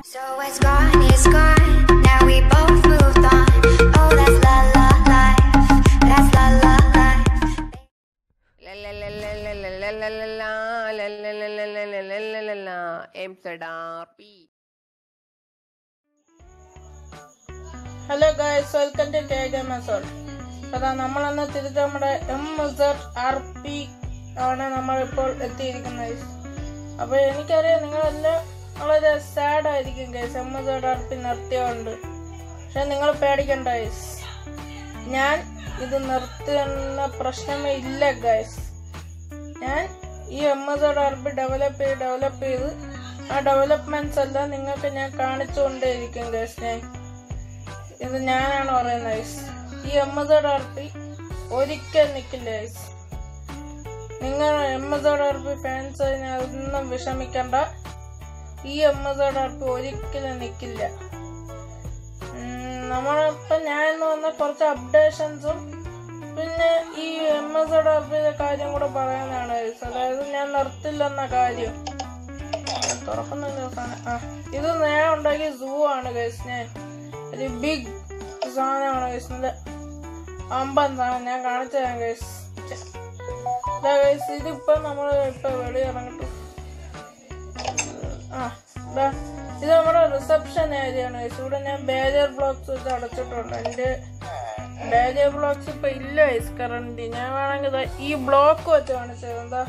So it's gone, it's gone. Now we both moved on. Oh, that's la la life. That's la la life. Hello guys welcome to K ഗമസോൾ അതാ നമ്മളന്ന് തിരിച്ച് നമ്മുടെ M Z R P ആണ് നമ്മളിപ്പോൾ എത്തിയിരിക്കുന്നത് guys. അപ്പൊ എനിക്കറിയാം നിങ്ങളെല്ലാം വളരെ സാഡ് ആയിരിക്കും guys M Z R P നിർത്തിയോണ്ട് പക്ഷെ നിങ്ങൾ പേടിക്കണ്ട ഗൈസ് ഞാൻ ഇത് നിർത്തുന്ന പ്രശ്നമേ ഇല്ല ഗൈസ് ഞാൻ ഈ M S R P develop ചെയ്ത് ഡെവലപ്പ് ചെയ്ത് ആ ഡെവലപ്മെന്റ്സ് എല്ലാം നിങ്ങൾക്ക് ഞാൻ കാണിച്ചുകൊണ്ടേയിരിക്കും ഗൈസ് ഞാൻ ഇത് ഞാനാണ് പറയുന്നത് ഗൈസ് ഈ എം എസ് ആർ പി ഒരിക്കൽ നിൽക്കില്ല ഗൈസ് നിങ്ങൾ M S R P fans ഒന്നും വിഷമിക്കണ്ട ഈ എം എസ് ആർ പി ഒരിക്കലും നിൽക്കില്ല നമ്മളിപ്പോ ഞാൻ ഇന്ന് വന്ന കുറച്ച് അപ്ഡേഷൻസും പിന്നെ ഈ എം എസ് ആർ പിയുടെ കാര്യം കൂടെ പറയാനാണ് guys. അതായത് ഞാൻ നിർത്തില്ലെന്ന കാര്യം തുറക്കുന്നില്ല സാധനം ആ ഇത് ഞാൻ ഉണ്ടാക്കിയ സൂ ആണ് ഗൈസ് ഞാൻ ഒരു ബിഗ് സാധനമാണ് ഗൈസ് നല്ല അമ്പൻ സാധനം ഞാൻ കാണിച്ചു തരാം ഗൈസ് ഇതാ ഗൈസ് ഇതിപ്പോ നമ്മൾ ഇപ്പൊ വെളി ഇറങ്ങിട്ടു ആ ദാ, ഇത് നമ്മുടെ റിസപ്ഷൻ ഏരിയ ആണ് ഗൈസ് ഇവിടെ ഞാൻ ബാരിയർ ബ്ലോക്സ് വെച്ച് അടച്ചിട്ടുണ്ട് എൻ്റെ ബാരിയർ ബ്ലോക്സ് ഇപ്പൊ ഇല്ല ഗൈസ് കറണ്ട് ഞാൻ വേണമെങ്കിൽ ദാ ഈ ബ്ലോക്ക് വെച്ച് കാണിച്ചത് എന്താ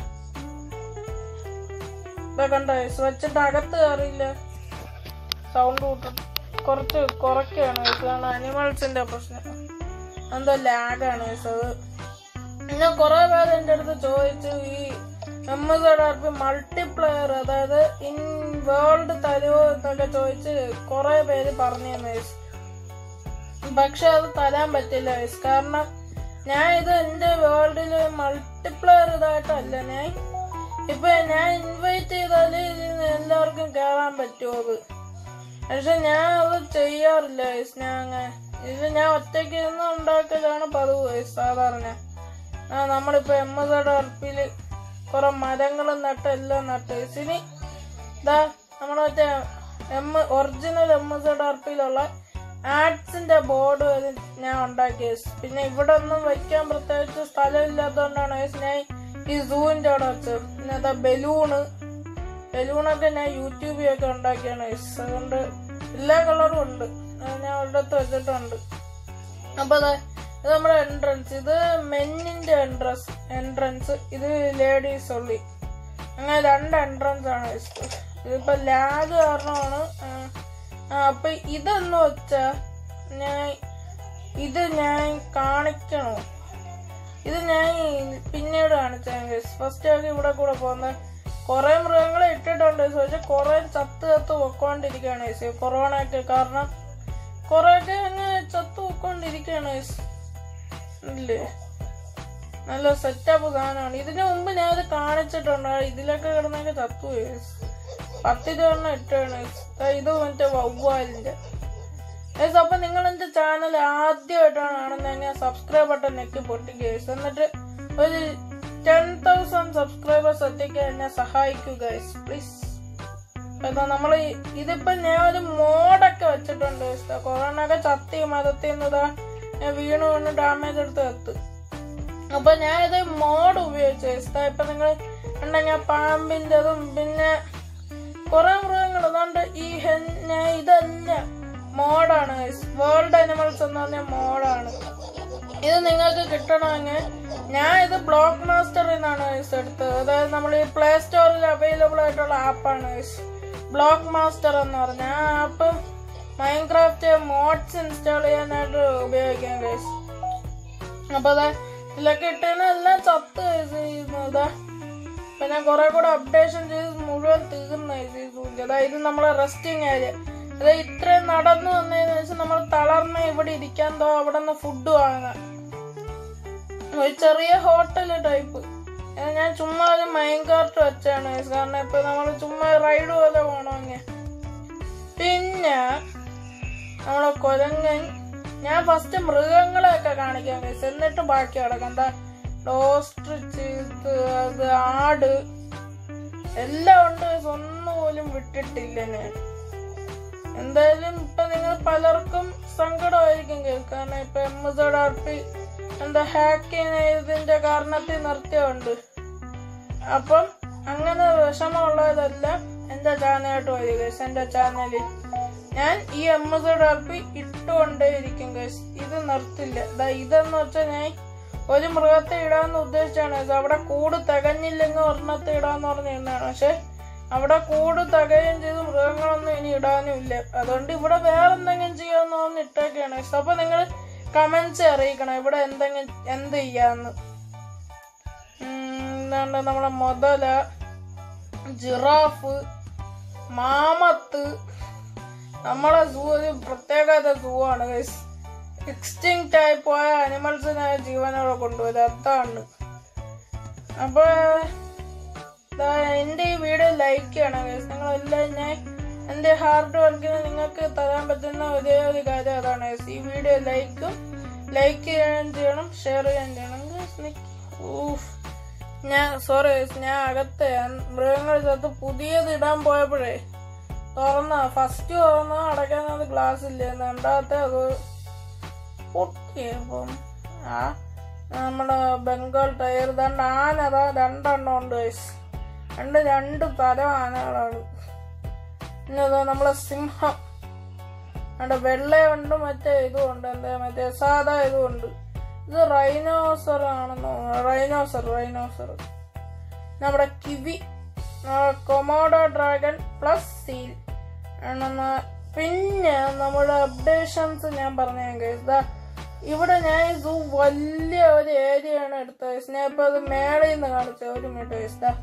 ഇതാ കണ്ടോ ഗൈസ് വെച്ചിട്ട് അകത്ത് കയറിയില്ല സൗണ്ട് കൂട്ടും കുറച്ച് കുറയ്ക്കുകയാണ് ഇതാണ് അനിമൽസിന്റെ പ്രശ്നം എന്തോ ലാഗാണ് അത് പിന്നെ കുറെ പേര് എൻ്റെ അടുത്ത് ചോദിച്ചു ഈ M S R P multiplayer അതായത് ഇൻ വേൾഡ് തരുമോ എന്നൊക്കെ ചോദിച്ച് കുറെ പേര് പറഞ്ഞു തന്നെ പക്ഷെ അത് തരാൻ പറ്റില്ല guys. കാരണം ഞാൻ ഇത് എൻ്റെ വേൾഡിൽ മൾട്ടിപ്ലെയർ ഇതായിട്ടല്ല ഞാൻ ഇപ്പൊ ഞാൻ ഇൻവൈറ്റ് ചെയ്താല് ഇതിന് എല്ലാവർക്കും കയറാൻ പറ്റുമോ അത് പക്ഷെ ഞാൻ അത് ചെയ്യാറില്ല guys. ഞാൻ അങ്ങനെ ഇത് ഞാൻ ഒറ്റയ്ക്ക് ഇരുന്ന് ഉണ്ടാക്കലാണ് പതിവ് guys, സാധാരണ ആ നമ്മളിപ്പോ എം എസ് അർപ്പിയില് കുറെ മരങ്ങളും നട്ട് എല്ലാം നട്ട് guys. ഇനി ഇതാ നമ്മുടെ മറ്റേ എം ഒറിജിനൽ എം എസ് അർപ്പിയിലുള്ള ആഡ്സിന്റെ ബോർഡ് ഞാൻ ഉണ്ടാക്കി guys. പിന്നെ ഇവിടെ ഒന്നും വെക്കാൻ പ്രത്യേകിച്ച് സ്ഥലം ഇല്ലാത്തതുകൊണ്ടാണ് guys ഞാൻ ഈ സൂവിന്റെ അവിടെ വെച്ചത് പിന്നെ അതാ ബലൂണ് ബലൂണൊക്കെ ഞാൻ യൂട്യൂബിലൊക്കെ ഉണ്ടാക്കിയാണ് guys. അതുകൊണ്ട് എല്ലാ കളറും ഉണ്ട് അത് ഞാൻ ഒരിടത്ത് വെച്ചിട്ടുണ്ട് അപ്പൊ ദാ ഇത് നമ്മുടെ എൻട്രൻസ് ഇത് മെന്നിന്റെ എൻട്രൻസ് എൻട്രൻസ് ഇത് ലേഡീസ് ഉള്ളി അങ്ങനെ രണ്ട് എൻട്രൻസ് ആണ് guys. ഇതിപ്പോ ലാഗ് കാരണമാണ് ആ, ആ അപ്പൊ ഇതെന്ന് വെച്ചാ ഞാൻ ഇത് ഞാൻ കാണിക്കണോ ഇത് ഞാൻ പിന്നീട് കാണിച്ചാൽ ഫസ്റ്റ് ആക്കി ഇവിടെ കൂടെ പോകുന്ന കുറെ മൃഗങ്ങളെ ഇട്ടിട്ടുണ്ട് പക്ഷെ കുറെ ചത്ത് ചത്ത് പൊക്കോണ്ടിരിക്കുകയാണ് ചേച്ചി കൊറോണ ഒക്കെ കാരണം കുറെ ഒക്കെ അങ്ങ് ചത്ത് പൊക്കോണ്ടിരിക്കുകയാണ് ചേച്ചി. ഇല്ലേ നല്ല സെറ്റപ്പ് സാധനമാണ് ഇതിനു മുമ്പ് ഞാൻ ഇത് കാണിച്ചിട്ടുണ്ട് ഇതിലൊക്കെ കിടന്നൊക്കെ ചത്തു പോയി ചേച്ചി. പത്തിരുപെണ്ണം ഇട്ടാണ് ചേച്ചി. ദാ ഇത് മറ്റേ വവ്വാലിന്റെ ഗൈസ് അപ്പൊ നിങ്ങൾ എന്റെ ചാനൽ ആദ്യമായിട്ടാണ് കാണുന്നതെങ്കിൽ സബ്സ്ക്രൈബ് ബട്ടൺ നെക്കി പൊട്ടി ഗൈസ് എന്നിട്ട് ഒരു ടെൻ തൗസൻഡ് സബ്സ്ക്രൈബേഴ്സ് എത്തിക്കാൻ എന്നെ സഹായിക്കൂ ഗൈസ് പ്ലീസ് എന്താ നമ്മൾ ഇതിപ്പോ ഞാൻ ഒരു മോഡൊക്കെ വെച്ചിട്ടുണ്ട് guys. കൊറോണ ഒക്കെ ചത്തി മതത്തി എന്നതാ ഞാൻ വീണ് വീണ് ഡാമേജ് എടുത്ത് എത്ത് അപ്പൊ ഞാൻ ഇത് മോഡ് ഉപയോഗിച്ചു guys. ദാ ഇപ്പൊ നിങ്ങൾ കണ്ട ഞാൻ പാമ്പിൻ്റെതും പിന്നെ കുറെ മൃഗങ്ങൾ അതുകൊണ്ട് ഈ ഹെൻ- ഞാൻ ഇതെല്ലാം മോഡാണ് വേൾഡ് അനിമൽസ് എന്ന് പറഞ്ഞ മോഡാണ് ഇത് നിങ്ങൾക്ക് കിട്ടണമെങ്കിൽ ഞാൻ ഇത് ബ്ലോക്ക് മാസ്റ്ററിൽ നിന്നാണ് guys എടുത്തത് അതായത് നമ്മൾ ഈ പ്ലേ സ്റ്റോറിൽ അവൈലബിൾ ആയിട്ടുള്ള ആപ്പാണ് ബ്ലോക്ക് മാസ്റ്റർ എന്ന് പറഞ്ഞ ആ ആപ്പ് മൈൻക്രാഫ്റ്റ് മോഡ്സ് ഇൻസ്റ്റാൾ ചെയ്യാനായിട്ട് ഉപയോഗിക്കാം ഗൈസ് അപ്പൊ അതെ ഇതിലൊക്കെ ഇട്ടതിന് എല്ലാം ചത്ത് guys ചെയ്യുന്നതാ പിന്നെ കുറെ കൂടെ അപ്ഡേഷൻ ചെയ്ത് മുഴുവൻ തീർന്ന അതായത് ഇത് നമ്മളെ റെസ്റ്റിംഗ് ഏരിയ അതായത് ഇത്രയും നടന്നു വന്നതിന് ശേഷം നമ്മൾ തളർന്ന് ഇവിടെ ഇരിക്കാൻ തോ അവിടെ നിന്ന് ഫുഡ് വാങ്ങാൻ ഒരു ചെറിയ ഹോട്ടൽ ടൈപ്പ് ഞാൻ ചുമ്മാ ഒരു മൈൻ കാർട്ട് വെച്ചാണ് guys. കാരണം ഇപ്പൊ നമ്മൾ ചുമ്മാ റൈഡ് പോലെ പോണമെങ്കിൽ പിന്നെ നമ്മളെ കൊരങ്ങൻ ഞാൻ ഫസ്റ്റ് മൃഗങ്ങളെയൊക്കെ കാണിക്കാൻ guys. എന്നിട്ട് ബാക്കി കിടക്കാം എന്താ ഓസ്ട്രിച്ച് അത് ആട് എല്ലാം ഉണ്ട് guys. ഒന്നും പോലും വിട്ടിട്ടില്ല ഞാൻ എന്തായാലും ഇപ്പൊ നിങ്ങൾ പലർക്കും സങ്കടമായിരിക്കും guys. കാരണം ഇപ്പൊ എം സെഡ് ആർ പി എന്താ ഹാക്കിങ് ചെയ്തതിന്റെ കാരണത്തിൽ നിർത്തിയുണ്ട് അപ്പം അങ്ങനെ വിഷമമുള്ളതെല്ലാം എന്റെ ചാനലായിട്ട് വരും ഗൈസ് എന്റെ ചാനലിൽ ഞാൻ ഈ എം സെഡ് ആർ പി ഇട്ടുകൊണ്ടേയിരിക്കും ഗൈസ് ഇത് നിർത്തില്ല ദാ ഇതെന്ന് വെച്ചാൽ ഞാൻ ഒരു മൃഗത്തെ ഇടാന്ന് ഉദ്ദേശിച്ചാണ് ഇത് അവിടെ കൂട് തികഞ്ഞില്ലെങ്കിൽ ഒരെണ്ണത്തെ ഇടാന്ന് പറഞ്ഞിരുന്നതാണ് പക്ഷെ അവിടെ കൂട് തികയും ചെയ്ത് മൃഗങ്ങളൊന്നും ഇനി ഇടാനും ഇല്ല അതുകൊണ്ട് ഇവിടെ വേറെ എന്തെങ്കിലും ചെയ്യാന്ന് പറഞ്ഞ് ഇട്ടേക്കാണ് guys. അപ്പൊ നിങ്ങൾ കമന്റ്സ് അറിയിക്കണം ഇവിടെ എന്തെങ്കിലും എന്ത് ചെയ്യാന്ന് ഉം, എന്താണ്ട് നമ്മളെ മുതല ജിറാഫ് മാമത്ത് നമ്മളെ സൂ ഒരു പ്രത്യേകത സൂ ആണ് ഗൈസ് എക്സ്റ്റിങ്ക്റ്റ് ആയി പോയ അനിമൽസിനെ ജീവനോടെ കൊണ്ടുവരും അതാണ് അപ്പൊ ദാ എന്റെ ഈ വീഡിയോ ലൈക്ക് ചെയ്യണം ഗൈസ് നിങ്ങളെല്ലാം ഞാൻ എന്റെ ഹാർഡ് വർക്കിന് നിങ്ങൾക്ക് തരാൻ പറ്റുന്ന ഒരേ ഒരു കാര്യം അതാണ് guys. ഈ വീഡിയോ ലൈക്കും ലൈക്ക് ചെയ്യാൻ ചെയ്യണം ഷെയർ ചെയ്യാൻ ചെയ്യണം Guys, നിക്ക്. ഊഫ്. ഞാൻ സോറി ഞാൻ അകത്തെ മൃഗങ്ങൾ ചത്ത് പുതിയത് ഇടാൻ പോയപ്പോഴേ തുറന്ന ഫസ്റ്റ് തുറന്ന അടയ്ക്കാൻ ഗ്ലാസ് ഇല്ല രണ്ടാമത്തെ അത് പൊട്ടിയപ്പം ആ നമ്മുടെ ബംഗാൾ ടയർ ദണ്ട് ആനതാ രണ്ടെണ്ണം ഉണ്ട് guys. രണ്ട് രണ്ട് തരം ആനകളാണ് പിന്നെ ഇതാ നമ്മളെ സിംഹം അവിടെ വെള്ളയുണ്ട് മറ്റേ ഇതുമുണ്ട് എന്താ മറ്റേ സാധാ ഇതുമുണ്ട് ഇത് റൈനോസർ ആണെന്ന് തോന്നുന്നു റൈനോസർ റൈനോസർ നമ്മുടെ kiwi Komodo dragon plus seal ആണെന്ന് പിന്നെ നമ്മുടെ അപ്ഡേഷൻസ് ഞാൻ പറഞ്ഞു കേസ് ഇവിടെ ഞാൻ ഇത് വലിയ ഒരു ഏരിയ ആണ് എടുത്തത് ഞാൻ ഇപ്പൊ അത് മേളയിൽ നിന്ന് കാണിച്ചത് ഒരു മിനിറ്റ് കേസ്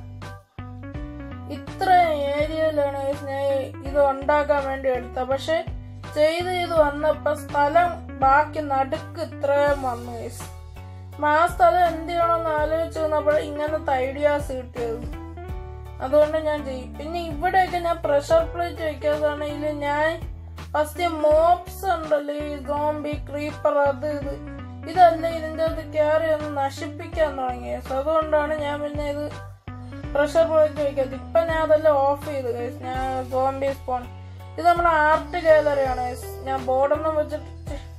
ഇത്ര ഏരിയയിലാണ് guys ഞാൻ ഇത് ഉണ്ടാക്കാൻ വേണ്ടി എടുത്തത് പക്ഷെ ചെയ്ത് ഇത് വന്നപ്പോ സ്ഥലം ബാക്കി നടുക്ക് ഇത്രയും വന്നു guys. അപ്പൊ ആ സ്ഥലം എന്ത് ചെയ്യണമെന്ന് ആലോചിച്ച് വന്നപ്പോൾ ഇങ്ങനത്തെ ഐഡിയാസ് കിട്ടിയത് അതുകൊണ്ട് ഞാൻ ചെയ്യും പിന്നെ ഇവിടെയൊക്കെ ഞാൻ പ്രഷർ പ്ലേറ്റ് വെക്കാതാണെങ്കിൽ ഞാൻ ഫസ്റ്റ് മോപ്സ് ഉണ്ടല്ലോ ഈ സോംബി ക്രീപ്പർ അത് ഇത് ഇതല്ല ഇതിന്റെ അത് കയറി ഒന്ന് നശിപ്പിക്കാൻ തുടങ്ങിയത് അതുകൊണ്ടാണ് ഞാൻ പിന്നെ ഇത് പ്രഷർ പ്ലേറ്റ് വെക്കാത്തത് ഇപ്പൊ ഞാൻ അതെല്ലാം ഓഫ് ചെയ്ത് guys. ഞാൻ സോംബി സ്പോൺ ഇത് നമ്മുടെ ആർട്ട് ഗാലറിയാണ് guys. ഞാൻ ബോർഡൊന്നും വെച്ചിട്ട്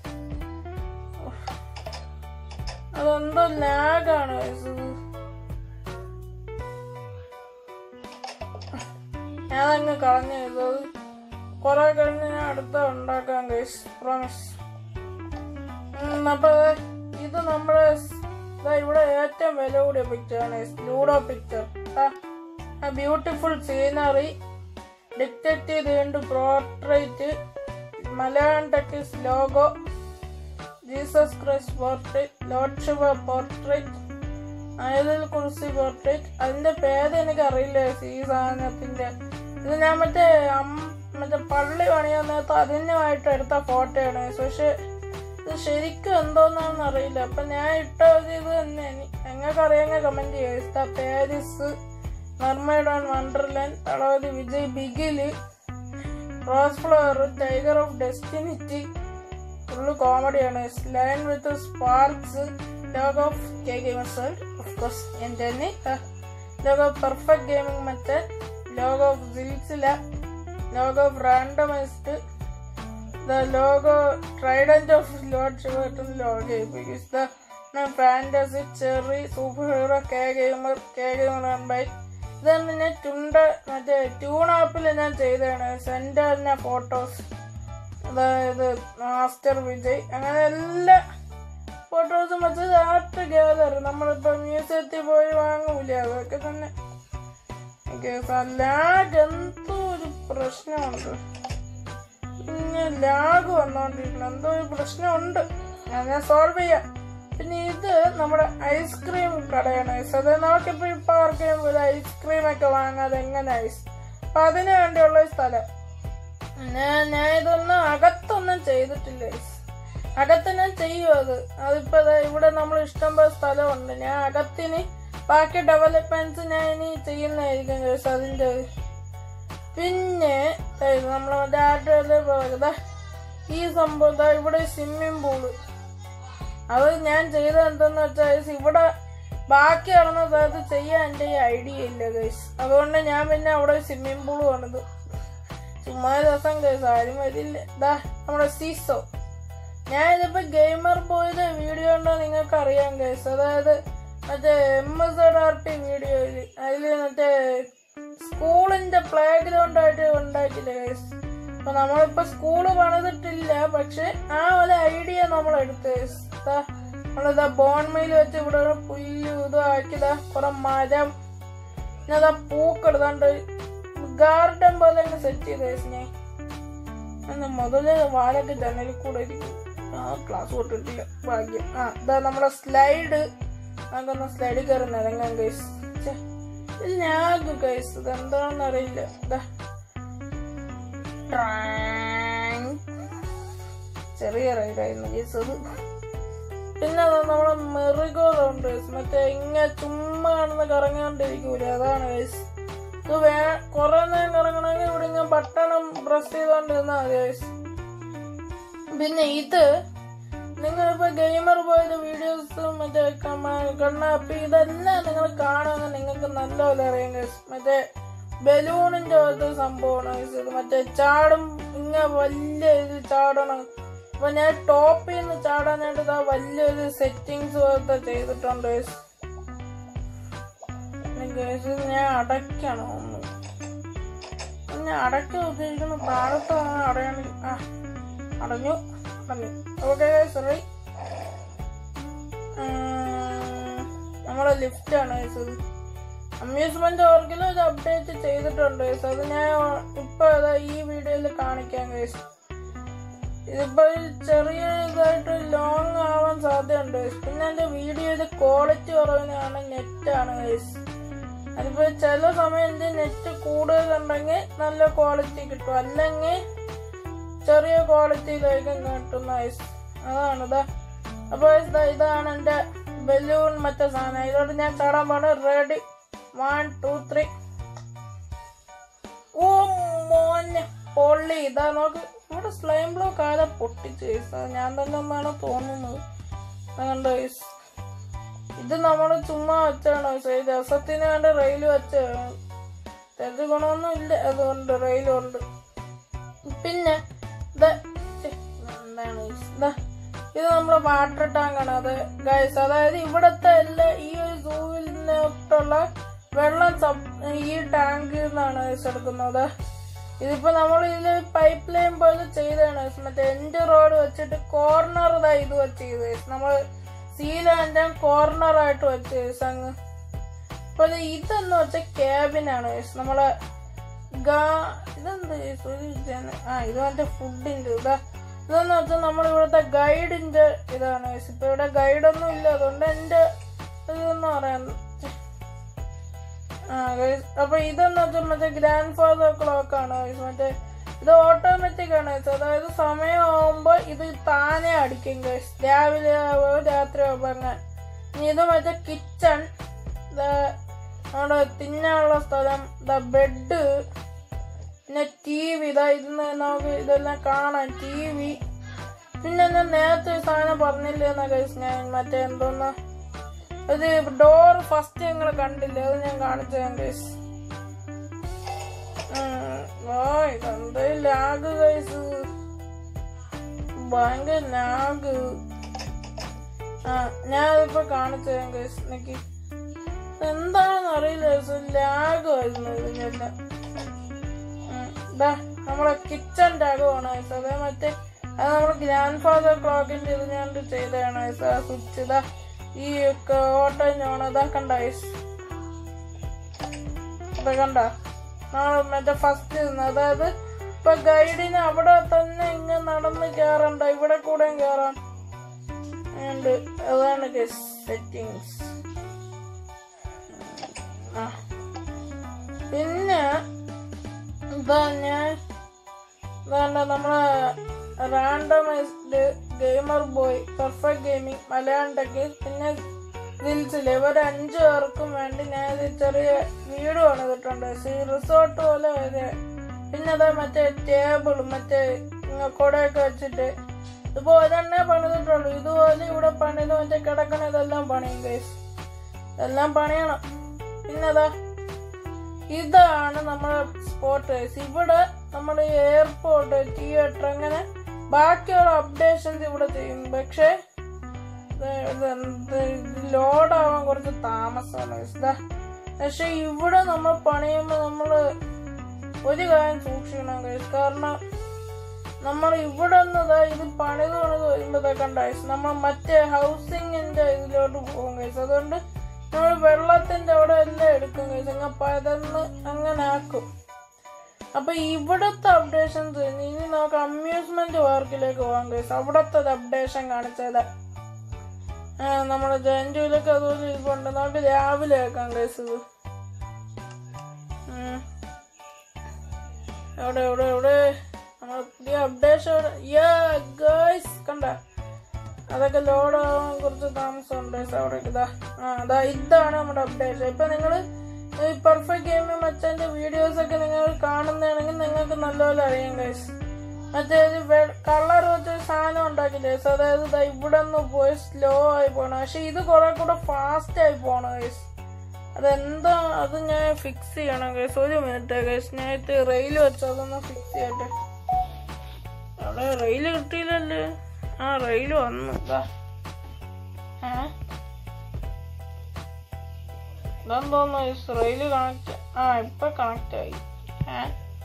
അതെന്തോ ലാഗാണ് guys ഇത് ഞാനങ്ങ് കളഞ്ഞു ഇത് കുറെ കഴിഞ്ഞ് ഞാൻ അടുത്ത ഉണ്ടാക്കാം ഗൈസ് പ്രോമിസ് അപ്പൊ ഇത് നമ്മുടെ സ്- ദാ ഇവിടെ ഏറ്റവും വില കൂടിയ പിക്ചറാണ് ludo picture beautiful scenery dictate ചെയ്ത് portrait Malayalam techies logo Jesus Christ portrait lord Shiva portrait അയലിൽ കുറിച്ച് പോർട്രേറ്റ് അതിന്റെ പേര് എനിക്ക് അറിയില്ല ഈ സാധനത്തിന്റെ ഇത് ഞാൻ മറ്റേ അം- മറ്റേ പള്ളി പണിയാൻ നേരത്ത് അതിനുമായിട്ട് എടുത്ത ഫോട്ടോയാണ് പക്ഷെ ഇത് ശരിക്കും എന്തോന്നാണെന്ന് അറിയില്ല അപ്പൊ ഞാൻ ഇട്ട ഒരു ഇത് തന്നെ നിങ്ങൾക്ക് അറിയാമെങ്കിൽ കമന്റ് ചെയ്യുക Paris mermaid and wonderland Thalapathy Vijay Bigil rose flower tiger of destiny full കോമഡിയാണ് line with sparks log of K gamers world of course ഞാൻ തന്നെ log of perfect gaming method log of Silsila log of randomized the logo trident of lord ഷിവർട്ടൺ logo because the fantasy cherry super hero K gamer K gamer bye ഇതാണ് ഞാൻ ട്യൂണ്ട മറ്റേ tune ആപ്പിൽ ഞാൻ ചെയ്തതാണ് സെൻറ്ററിന്റെ ഫോട്ടോസ് അതായത് മാസ്റ്റർ വിജയ് അങ്ങനെ എല്ലാ ഫോട്ടോസും വെച്ചത് ആർട്ട് ഗാലറി നമ്മളിപ്പോ മ്യൂസിയത്തിൽ പോയി വാങ്ങൂലേ അതൊക്കെ തന്നെ ലാഗ് എന്തോ ഒരു പ്രശ്നമുണ്ട് പിന്നെ ലാഗ് വന്നോണ്ടിരിക്കണം എന്തോ ഒരു പ്രശ്നമുണ്ട് അത് ഞാൻ സോൾവ് ചെയ്യാം പിന്നെ ഇത് നമ്മുടെ ഐസ്ക്രീം കടയാണ് ഐസ് അത് നമുക്കിപ്പോ ഇപ്പൊ ആർക്കും ഒരു ഐസ്ക്രീം ഒക്കെ വാങ്ങാതെ എങ്ങനെ ഐസ് അപ്പൊ അതിനു വേണ്ടിയുള്ള ഒരു സ്ഥലം ഞാൻ ഞാൻ ഇതൊന്നും അകത്തൊന്നും ചെയ്തിട്ടില്ല ഐസ് അകത്ത് ഞാൻ ചെയ്യും അത് അതിപ്പോ ദേ ഇവിടെ നമ്മൾ ഇഷ്ടം പോലെ സ്ഥലമുണ്ട് ഞാൻ അകത്തിന് ബാക്കി ഡെവലപ്മെന്റ്സ് ഞാൻ ഇനി ചെയ്യുന്നതായിരിക്കും guys അതിന്റെ പിന്നെ നമ്മൾ മറ്റേ ആരുടെ പറയുന്നത് ഈ സംഭവം ദാ ഇവിടെ സ്വിമ്മിംഗ് പൂള് അത് ഞാൻ ചെയ്തത് എന്തെന്ന് വെച്ചാൽ ഇവിടെ ബാക്കി നടന്നത് അത് ചെയ്യാൻ എൻ്റെ ഈ ഐഡിയ ഇല്ല ഗൈസ് അതുകൊണ്ട് ഞാൻ പിന്നെ അവിടെ സ്വിമ്മിംഗ് പൂൾ പണിത് ചുമ്മാ ദിവസം കേസ് ആരും വരില്ല ദാ നമ്മുടെ സീസോ ഞാൻ ഇതിപ്പോ ഗെയിമർ ബോയുടെ വീഡിയോ ഉണ്ടോ നിങ്ങൾക്ക് അറിയാം കേസ് അതായത് മറ്റേ എം എസ് ആർ ടി വീഡിയോയില് അതില് മറ്റേ സ്കൂളിന്റെ പ്ലേ ഗ്രൗണ്ട് ആയിട്ട് ഉണ്ടാക്കില്ല കേസ് അപ്പൊ നമ്മളിപ്പോ സ്കൂള് പണിതിട്ടില്ല പക്ഷെ ആ ഒരു ഐഡിയ നമ്മൾ എടുത്ത് guys. ദാ നമ്മളിതാ ബോൺമെയിൽ വെച്ച് ഇവിടെ ഒരു പുല്ല് ഇതും ആക്കിയതാ കുറെ മരം പിന്നെ അതാ പൂക്കെടുത്താണ്ട് ഗാർഡൻ പോലെ അങ്ങ് സെറ്റ് ചെയ്ത് guys ഞാൻ എന്നാ മുതല് വാലൊക്കെ ജനലിൽ കൂടെ ഇരിക്കും ആ ക്ലാസ് തൊട്ടിട്ടില്ല ഭാഗ്യം ആ ഇതാ നമ്മുടെ സ്ലൈഡ് നമുക്കൊന്ന് സ്ലൈഡിൽ കയറി നിരങ്ങാം ഗൈസ് ഞാകും ഗൈസ് ഇത് എന്താണെന്ന് അറിയില്ല ഇതാ ട്രാങ്. ചെറിയ റൈഡായിരുന്നു ഗൈസ് അത് പിന്നെ അത് നമ്മളെ മെറിഗോറുണ്ട് മറ്റേ ഇങ്ങനെ ചുമ്മാ കിടന്ന് കറങ്ങാണ്ടിരിക്കൂലേ അതാണ് ഗൈസ് ഇത് വേ കുറെ നേരം കറങ്ങണമെങ്കിൽ ഇവിടെ ഇങ്ങനെ ബട്ടണും പ്രസ് ചെയ്തോണ്ടിരുന്നാ മതി ഗൈസ് പിന്നെ ഇത് നിങ്ങളിപ്പോ ഗെയിമർ പോയത് വീഡിയോസും മറ്റേ കമ- കണ്ണാപ്പി ഇതെല്ലാം നിങ്ങൾ കാണുമെന്ന് നിങ്ങൾക്ക് നല്ലപോലെ അറിയാം guys. മറ്റേ ബലൂണിന്റെ പോലത്തെ സംഭവമാണ് guys ഇത് മറ്റേ ചാടും ഇങ്ങനെ വലിയ ഇത് ചാടണം അപ്പൊ ഞാൻ ടോപ്പിൽ നിന്ന് ചാടാനായിട്ട് ഇതാ വലിയൊരു സെറ്റിങ്സ് പോലത്തെ ചെയ്തിട്ടുണ്ട് guys. പിന്നെ guys ഇത് ഞാൻ അടയ്ക്കണം ഒന്ന് പിന്നെ അടയ്ക്ക ഉദ്ദേശിക്കുന്ന താഴത്തെ അടയാണെങ്കിൽ ആ അടഞ്ഞു അടഞ്ഞു ഓക്കെ സോറി നമ്മളെ ലിഫ്റ്റ് ആണ് guys ഇത് അമ്യൂസ്മെന്റ് ഓർക്കിലും ഇത് അപ്ഡേറ്റ് ചെയ്തിട്ടുണ്ട് guys. അത് ഞാൻ ഇപ്പൊ അതാ ഈ വീഡിയോയിൽ കാണിക്കാം ഗൈസ് ഇതിപ്പോ ഒരു ചെറിയ ഇതായിട്ട് ലോങ് ആവാൻ സാധ്യതയുണ്ട് guys. പിന്നെ എന്റെ വീഡിയോയുടെ ക്വാളിറ്റി കുറവിനാണ് നെറ്റ് ആണ് ഗൈസ് അതിപ്പോ ചില സമയം എന്റെ നെറ്റ് കൂടുതലുണ്ടെങ്കിൽ നല്ല ക്വാളിറ്റി കിട്ടും അല്ലെങ്കിൽ ചെറിയ ക്വാളിറ്റിയിലേക്ക് കിട്ടുന്ന ഐസ് അതാണ് ഇതാ അപ്പൊ guys ദാ ഇതാണ് എന്റെ ബലൂൺ മറ്റേ സാധനം ഇതോട് ഞാൻ ചാടാൻ പാട് റെഡി വൺ ടു ത്രീ ഓ മോനെ പൊള്ളി ഇതാ നോക്ക് ഇവിടെ സ്ലൈം ബ്ലോക്ക് ആരാ പൊട്ടിച്ച് guys. അത് ഞാൻ തന്നെ ഒന്നാണ് തോന്നുന്നത് അതുകൊണ്ട് guys. ഇത് നമ്മൾ ചുമ്മാ വെച്ചാണ് guys. ഈ രസത്തിന് വേണ്ടി റെയിൽ വെച്ചാണ് തെറ്റ് ഗുണമൊന്നും ഇല്ല അതുകൊണ്ട് റെയിലുണ്ട് പിന്നെ ഇത് ഛെ, എന്താണ് guys? ദാ, ഇത് നമ്മുടെ വാട്ടർ ടാങ്ക് ആണ് അത് ഗൈസ് അതായത് ഇവിടത്തെ എല്ലാ ഈ ഒരു സൂവിനോട്ടുള്ള വെള്ളം സപ്- ഈ ടാങ്കിൽ നിന്നാണ് guys എടുക്കുന്നത് ഇതിപ്പോ നമ്മൾ ഇതില് പൈപ്പ് ലൈൻ പോലെ ചെയ്താണ് guys. മറ്റേ എൻഡ് റോഡ് വെച്ചിട്ട് കോർണർ ഇതാ ഇത് വെച്ച് ചെയ്ത് guys. നമ്മൾ സീലാൻഡ് കോർണർ ആയിട്ട് വെച്ച് guys അങ്ങ് അപ്പൊ ഇത് ഇതെന്ന് വെച്ച ക്യാബിനാണ് guys. നമ്മളെ ഗാ- ഇതെന്ത് guys? ഒരു ജന- ആ ഇത് മറ്റേ ഫുഡിന്റെ ഇതാ ഇതെന്ന് വെച്ചാൽ നമ്മൾ ഇവിടുത്തെ ഗൈഡിന്റെ ഇതാണ് guys. ഇപ്പൊ ഇവിടെ ഗൈഡൊന്നും ഇല്ല അതുകൊണ്ട് എന്റെ ഇതൊന്നും പറയാൻ ആ guys. അപ്പൊ ഇതെന്ന് വെച്ചാൽ മറ്റേ ഗ്രാൻഡ് ഫാദർ ക്ലോക്ക് ആണ് guys. മറ്റേ ഇത് ഓട്ടോമാറ്റിക് ആണ് guys. അതായത് സമയമാകുമ്പോ ഇത് താനെ അടിക്കും guys. രാവിലെ ആവുമ്പോ രാത്രി ആവുമ്പോ അങ്ങനെ ഇനി ഇത് മറ്റേ കിച്ചൺ അവിടെ തിന്നാനുള്ള സ്ഥലം ദ ബെഡ് പിന്നെ ടി വി ഇതാ ഇന്ന് നമുക്ക് ഇതെല്ലാം കാണാം ടി വി പിന്നെ ഞാൻ നേരത്തെ ഒരു സാധനം പറഞ്ഞില്ലേ എന്നാ കഴിച്ച് ഞാൻ മറ്റേ എന്തോന്ന് ഇത് ഡോർ ഫസ്റ്റ് ഞങ്ങൾ കണ്ടില്ലേ അത് ഞാൻ കാണിച്ചു ഞാൻ കഴിച്ച് ഓ ഇതെന്ത് ലാഗ് കഴിച്ച് ഭയങ്കര ലാഗ് ആ ഞാൻ ഇപ്പൊ കാണിച്ചു ഞാൻ കഴിച്ച് എനിക്ക് എന്താണെന്ന് അറിയില്ല ലാഗ് വരുന്നു ഇതിനെല്ലാം ഉം. ദാ നമ്മളെ കിച്ചൺ ടാഗമാണ് അതേ മറ്റേ അത് നമ്മൾ ഗ്രാൻഡ് ഫാദർ ക്ലോക്കിന്റെ ഇത് ഞാൻ ചെയ്തതാണ് സ്വിച്ച് ഇതാ ഈ ഓട്ടോ ഞാൻ ഇതാ കണ്ട ഇതാ കണ്ട നമ്മൾ മറ്റേ ഫസ്റ്റ് അതായത് ഇപ്പൊ ഗൈഡിന് അവിടെ തന്നെ ഇങ്ങനെ നടന്ന് കേറണ്ട ഇവിടെ കൂടെ കേറാം ഉണ്ട് അതാണ് സെറ്റിങ്സ് ആ പിന്നെ ഇതാ ഞാൻ ഇതാണ്ട നമ്മളെ randomized gamer boy perfect gaming Malayalam tech പിന്നെ ദിൽസില് ഇവർ അഞ്ചു പേർക്കും വേണ്ടി ഞാൻ ഇത് ചെറിയ വീട് പണിതിട്ടുണ്ട് റിസോർട്ട് പോലെ വരെ പിന്നെ അതാ മറ്റേ ടേബിൾ മറ്റേ ഇങ്ങ കുടയൊക്കെ വെച്ചിട്ട് ഇതിപ്പോ ഒരെണ്ണേ പണിതിട്ടുള്ളൂ ഇതുപോലെ ഇവിടെ പണിത് മറ്റേ കിടക്കണ ഇതെല്ലാം പണിയും ഗൈസ് ഇതെല്ലാം പണിയണം പിന്നെതാ ഇതാണ് നമ്മുടെ സ്പോട്ട് ഗൈസ് ഇവിടെ നമ്മുടെ എയർപോർട്ട് തിയേറ്റർ അങ്ങനെ ബാക്കിയുള്ള അപ്ഡേഷൻസ് ഇവിടെ ചെയ്യും പക്ഷേ ലോഡാവാൻ കുറച്ച് താമസമാണ് guys. ദാ, പക്ഷെ ഇവിടെ നമ്മൾ പണിയുമ്പോൾ നമ്മൾ ഒരു കാര്യം സൂക്ഷിക്കണം guys. കാരണം നമ്മൾ ഇവിടെ നിന്ന് ഇത് പണിത് പണിത് വരുമ്പോഴത്തേക്കണ്ട നമ്മൾ മറ്റേ ഹൗസിങ്ങിന്റെ ഇതിലോട്ട് പോകും കേസ് അതുകൊണ്ട് നമ്മൾ വെള്ളത്തിന്റെ അവിടെ എല്ലാം എടുക്കും കേസ് അങ്ങ് പരന്ന് അങ്ങനെ ആക്കും അപ്പൊ ഇവിടത്തെ അപ്ഡേഷൻസ് ഇനി നമുക്ക് അമ്യൂസ്മെന്റ് പാർക്കിലേക്ക് പോകാം കേസ് അവിടത്തെ ഒരു അപ്ഡേഷൻ കാണിച്ചത് നമ്മുടെ ജയന്റുവിലൊക്കെ അതുപോലെ ഇരിപ്പുണ്ട് നമുക്ക് രാവിലെ ആക്കാം കേസ് ഇത് ഉം. എവിടെ എവിടെ എവിടെ നമ്മുടെ പുതിയ അപ്ഡേഷൻ ഗേൾസ് കണ്ട അതൊക്കെ ലോഡ് ആവാൻ കുറച്ച് താമസമുണ്ട് guys. അവിടെ ഇതാ ആ അതാ ഇതാണ് നമ്മുടെ അപ്ഡേഷൻ ഇപ്പൊ നിങ്ങൾ ഈ പെർഫെക്റ്റ് ഗെയിമിംഗ് മച്ചന്റെ വീഡിയോസ് ഒക്കെ നിങ്ങൾ കാണുന്നതാണെങ്കിൽ നിങ്ങൾക്ക് നല്ലപോലെ അറിയാം ഗൈസ് മറ്റേ ഒരു കളർ വെച്ച സാധനം ഉണ്ടാക്കി ഗൈസ് അതായത് ദാ ഇവിടെ നിന്ന് പോയി സ്ലോ ആയി പോകണം പക്ഷെ ഇത് കുറെ കൂടെ ഫാസ്റ്റ് ആയി പോകണം ഗൈസ് അതെന്താ അത് ഞാൻ ഫിക്സ് ചെയ്യണം ഗൈസ് ഒരു മിനിറ്റ് ഗൈസ് ഞാൻ ഇത് റെയിൽ വെച്ച് അതൊന്ന് ഫിക്സ് ചെയ്യട്ടെ അവിടെ റെയിൽ കിട്ടിയില്ലല്ലേ ആ റെയിൽ വന്നു ഇതാ ഏ ഇതെന്തോന്നു ഗൈസ് റെയിൽ കണക്ട് ആ ഇപ്പൊ കണക്ട് ആയി ഏ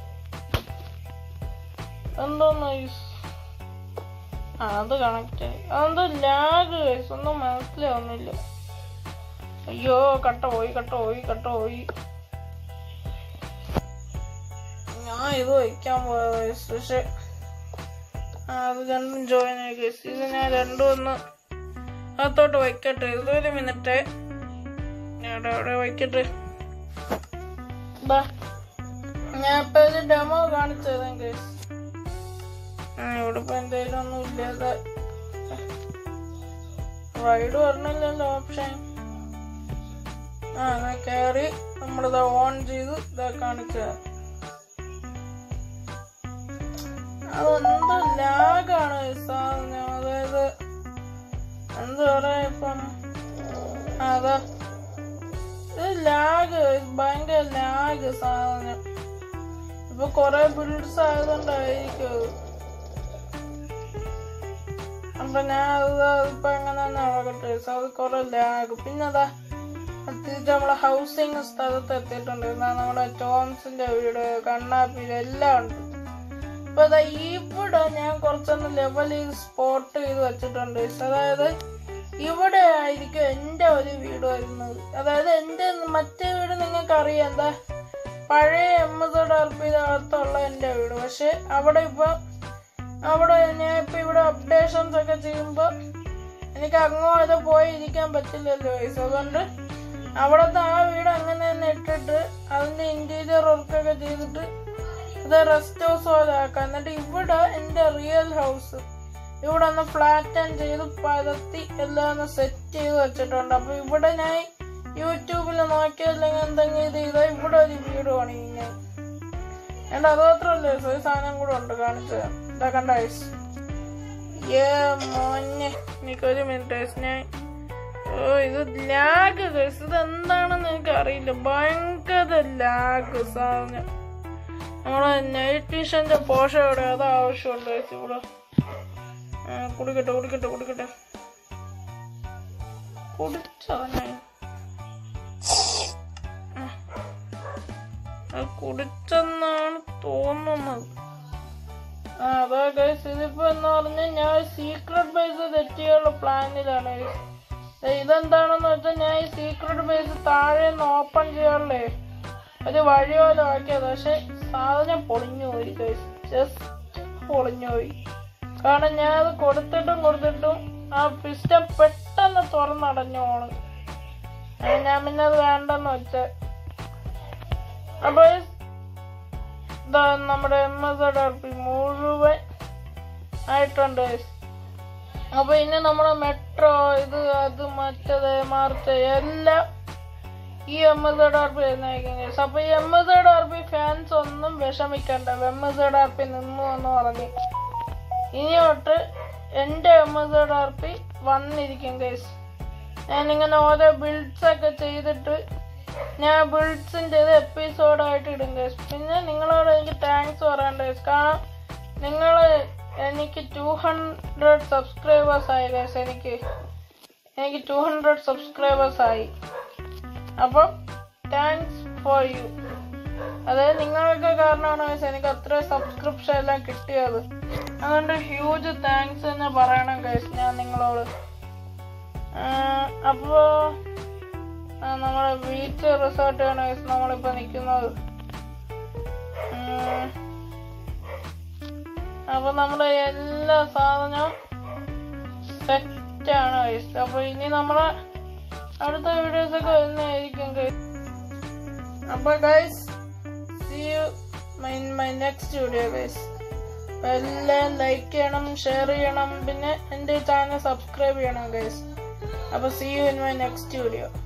എന്തോന്നു ഗൈസ് ആ അത് കണക്ട് ആയി അതെന്തോ ലാഗ് ഗൈസ് ഒന്നും മനസ്സിലാവുന്നില്ല അയ്യോ കട്ട പോയി കട്ട പോയി കട്ട പോയി ഞാൻ ഇത് വയ്ക്കാൻ പോയത് guys. പക്ഷെ ആ, അത് രണ്ടും ജോയിൻ ആയി guys. ഇത് ഞാൻ രണ്ടും ഒന്ന് അകത്തോട്ട് വയ്ക്കട്ടെ ഇതൊരു മിനിറ്റ് എവിടെ എവിടെ വയ്ക്കട്ടെ ബാ ഞാൻ ഇപ്പൊ ഇത് ഡെമോ കാണിച്ചു തരാം കേസ് ആ ഇവിടെ ഇപ്പൊ എന്തെങ്കിലും ഒന്നും ഇല്ലാതെ റൈഡ് പറഞ്ഞില്ലല്ലോ ഓപ്ഷൻ ആ അങ്ങനെ കയറി നമ്മളിത് ഓൺ ചെയ്ത് ഇതാ കാണിക്കുക അതെന്തോ ലാഗാണ് ഈ സാധനം അതായത് എന്താ പറയാ ഇപ്പം ആ, അതാ ഇത് ലാഗ് ഭയങ്കര ലാഗ് സാധനം ഇപ്പൊ കൊറേ ബിൽഡ്സ് ആയതുകൊണ്ടായിരിക്കും അത് അപ്പൊ ഞാൻ അത് ഇപ്പൊ എങ്ങനെ തന്നെ നടക്കട്ടെ അത് കൊറേ ലാഗ് പിന്നെ അതാ തിരിച്ച് നമ്മളെ ഹൗസിംഗ് സ്ഥലത്ത് എത്തിയിട്ടുണ്ട് എന്നാ നമ്മുടെ ടോംസിന്റെ വീട് കണ്ണാപ്പി എല്ലാം ഉണ്ട് അപ്പൊ അതാ ഇവിടെ ഞാൻ കുറച്ചൊന്ന് ലെവൽ ചെയ്ത് സ്പോട്ട് ചെയ്ത് വെച്ചിട്ടുണ്ട് അതായത് ഇവിടെ ആയിരിക്കും എന്റെ ഒരു വീട് വരുന്നത് അതായത് എന്റെ മറ്റേ വീട് നിങ്ങൾക്ക് അറിയാം എന്താ പഴയ എം എസ് ഡർപ്പിയുടെ അകത്തുള്ള എന്റെ വീട് പക്ഷെ അവിടെ ഇപ്പൊ അവിടെ ഞാൻ ഇപ്പൊ ഇവിടെ അപ്ഡേഷൻസ് ഒക്കെ ചെയ്യുമ്പോ എനിക്ക് അങ്ങോട്ട് പോയി ഇരിക്കാൻ പറ്റില്ലല്ലോ guys. അതുകൊണ്ട് അവിടുത്തെ ആ വീട് അങ്ങനെ തന്നെ ഇട്ടിട്ട് അതിന്റെ ഇന്റീരിയർ വർക്കൊക്കെ ചെയ്തിട്ട് ഇത് റെസ്റ്റ് ഹൗസ് പോലെ ആക്കാം എന്നിട്ട് ഇവിടെ എന്റെ റിയൽ ഹൗസ് ഇവിടെ ഒന്ന് ഫ്ലാറ്റൻ ചെയ്ത് പരത്തി എല്ലാം ഒന്ന് സെറ്റ് ചെയ്ത് വെച്ചിട്ടുണ്ട് അപ്പൊ ഇവിടെ ഞാൻ യൂട്യൂബിൽ നോക്കിയല്ലെങ്കിൽ എന്തെങ്കിലും ഇത് ചെയ്താൽ ഇവിടെ ഒരു വീട് പണിയും ഞാൻ എന്റെ അത് മാത്രമല്ലേ ഒരു സാധനം കൂടെ ഉണ്ട് കാണിച്ചു തരാം. ഇതാ കണ്ട guys. ഏ മോനെ എനിക്കൊരു മിനിറ്റ് guys. ഞാൻ ഓ ഇത് ലാഗ് ഗൈസ് ഇത് എന്താണെന്ന് എനിക്ക് അറിയില്ല ഭയങ്കര ലാഗ് സാധനം നമ്മളെ നൈറ്റ് വിഷന്റെ പോഷ എവിടെ അത് ആവശ്യമുണ്ട് guys ഇവിടെ ആ, കുടിക്കട്ടെ കുടിക്കട്ടെ കുടിക്കട്ടെ കുടിച്ചോ ഞാൻ ആ. അത് കുടിച്ചെന്നാണ് തോന്നുന്നത് ആ അതാ ഗൈസ് ഇതിപ്പോ എന്ന് പറഞ്ഞാൽ ഞാൻ സീക്രട്ട് ബേസ് തെറ്റിയുള്ള പ്ലാനിലാണ് guys. ദേ ഇതെന്താണെന്ന് വെച്ചാൽ ഞാൻ ഈ സീക്രട്ട് ബേസ് താഴെ നിന്ന് ഓപ്പൺ ചെയ്യാറുള്ളേ ഒരു വഴി പോലെ ആക്കിയത് പക്ഷെ സാധനം പൊളിഞ്ഞു പോയി ഗൈസ് ജസ്റ്റ് പൊളിഞ്ഞു പോയി കാരണം ഞാൻ അത് കൊടുത്തിട്ടും കൊടുത്തിട്ടും ആ പിസ്റ്റം പെട്ടെന്ന് തുറന്നടഞ്ഞു പോണ് അങ്ങനെ ഞാൻ പിന്നെ അത് വേണ്ടെന്ന് വെച്ച അപ്പൊ ഇതാ നമ്മുടെ എം എസ് ഡി മുഴുവൻ ആയിട്ടുണ്ട് guys. അപ്പൊ ഇനി നമ്മുടെ മെട്രോ ഇത് അത് മറ്റത് മാർച്ച് എല്ലാം ഈ എം എസ് ആർ പി ആയിരിക്കും guys. അപ്പൊ ഈ M S R P fans ഒന്നും വിഷമിക്കണ്ട എം എസ് ആർ പി നിന്നു എന്ന് പറഞ്ഞ് ഇനി തൊട്ട് എന്റെ എം എസ് ആർ പി വന്നിരിക്കും ഗൈസ് ഞാനിങ്ങനെ ഓരോ ബിൽഡ്സ് ഒക്കെ ചെയ്തിട്ട് ഞാൻ ബിൾസിൻ്റെ എപ്പിസോഡായിട്ട് ഇടും ഗൈസ് പിന്നെ നിങ്ങളോട് എനിക്ക് താങ്ക്സ് പറയണ്ട ഗൈസ് കാരണം നിങ്ങൾ എനിക്ക് ടു ഹൺഡ്രഡ് സബ്സ്ക്രൈബേഴ്സ് ആയി ഗൈസ് എനിക്ക് എനിക്ക് ടു ഹൺഡ്രഡ് സബ്സ്ക്രൈബേഴ്സ് ആയി അപ്പം താങ്ക്സ് ഫോർ യു അതായത് നിങ്ങളൊക്കെ കാരണമാണ് ഗൈസ് എനിക്ക് അത്ര സബ്സ്ക്രിപ്ഷൻ എല്ലാം കിട്ടിയത് അതുകൊണ്ട് ഹ്യൂജ് താങ്ക്സ് എന്ന് പറയണം ഗൈസ് ഞാൻ നിങ്ങളോട് ആഹ് അപ്പോ ആ, നമ്മുടെ ബീച്ച് റിസോർട്ടാണ് ഗൈസ് നമ്മളിപ്പോ നിൽക്കുന്നത് ഉം. അപ്പൊ നമ്മുടെ എല്ലാ സാധനവും സെറ്റാണ് ഗൈസ് അപ്പൊ ഇനി നമ്മളെ അടുത്ത വീഡിയോസ് ഒക്കെ വരുന്നതായിരിക്കും ഗൈസ് അപ്പൊ guys see you in my next video guys എല്ലാം ലൈക്ക് ചെയ്യണം ഷെയർ ചെയ്യണം പിന്നെ എൻ്റെ ചാനൽ സബ്സ്ക്രൈബ് ചെയ്യണം ഗൈസ് അപ്പൊ see you in my next video